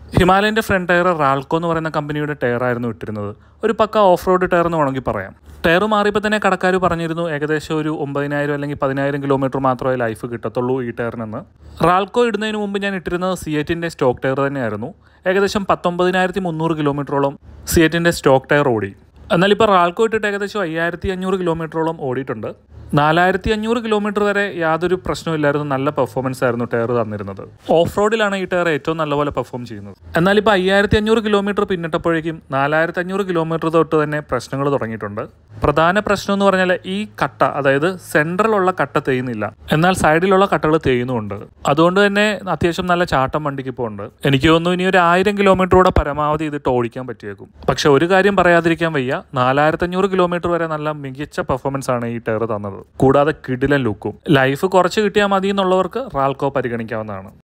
ഹിമാലയൻ്റെ front tyre റാൾക്കോ എന്ന് പറയുന്ന കമ്പനിയുടെ ടയർ ആയിരുന്നു ഇട്ടിരുന്നത് ഒരു പക്ക ഓഫ് റോഡ് ടയർ എന്ന് വേണമെങ്കിൽ പറയാം ടയർ മാറിയപ്പോൾ തന്നെ കടക്കാർ പറഞ്ഞിരുന്നു ഏകദേശം ഒരു ഒമ്പതിനായിരം അല്ലെങ്കിൽ പതിനായിരം കിലോമീറ്റർ മാത്രമേ ലൈഫ് കിട്ടത്തുള്ളൂ ഈ ടയറിനെന്ന് റാൾക്കോ ഇടുന്നതിന് മുമ്പ് ഞാൻ ഇട്ടിരുന്നത് സിയറ്റിൻ്റെ സ്റ്റോക്ക് ടയർ തന്നെയായിരുന്നു ഏകദേശം പത്തൊമ്പതിനായിരത്തി മുന്നൂറ് കിലോമീറ്ററോളം സിയറ്റിൻ്റെ സ്റ്റോക്ക് ടയർ ഓടി എന്നാൽ ഇപ്പോൾ റാൾക്കോ ഇട്ടിട്ട് ഏകദേശം അയ്യായിരത്തി അഞ്ഞൂറ് കിലോമീറ്ററോളം ഓടിയിട്ടുണ്ട് നാലായിരത്തി അഞ്ഞൂറ് കിലോമീറ്റർ വരെ യാതൊരു പ്രശ്നമില്ലായിരുന്നു നല്ല പെർഫോമൻസ് ആയിരുന്നു ടയർ തന്നിരുന്നത് ഓഫ് റോഡിലാണ് ഈ ടയർ ഏറ്റവും നല്ലപോലെ പെർഫോം ചെയ്യുന്നത് എന്നാൽ ഇപ്പോൾ അയ്യായിരത്തി അഞ്ഞൂറ് കിലോമീറ്റർ പിന്നിട്ടപ്പോഴേക്കും നാലായിരത്തി അഞ്ഞൂറ് കിലോമീറ്റർ തൊട്ട് തന്നെ പ്രശ്നങ്ങൾ തുടങ്ങിയിട്ടുണ്ട് പ്രധാന പ്രശ്നം എന്ന് പറഞ്ഞാൽ ഈ കട്ട അതായത് സെൻട്രലുള്ള കട്ട തേയുന്നില്ല എന്നാൽ സൈഡിലുള്ള കട്ടകൾ തേയുന്നുമുണ്ട് അതുകൊണ്ട് തന്നെ അത്യാവശ്യം നല്ല ചാട്ടം വണ്ടിക്ക് ഇപ്പോൾ ഉണ്ട് എനിക്ക് തോന്നുന്നു ഇനി ഒരു ആയിരം കിലോമീറ്റർ കൂടെ പരമാവധി ഇതിട്ട് ഓടിക്കാൻ പറ്റിയേക്കും പക്ഷെ ഒരു കാര്യം പറയാതിരിക്കാൻ വയ്യ നാലായിരത്തി അഞ്ഞൂറ് കിലോമീറ്റർ വരെ നല്ല മികച്ച പെർഫോമൻസ് ആണ് ഈ ടയർ തന്നത് കൂടാതെ കിടിലൻ ലുക്കും ലൈഫ് കുറച്ച് കിട്ടിയാൽ മതി എന്നുള്ളവർക്ക് റാൽക്കോ പരിഗണിക്കാവുന്നതാണ്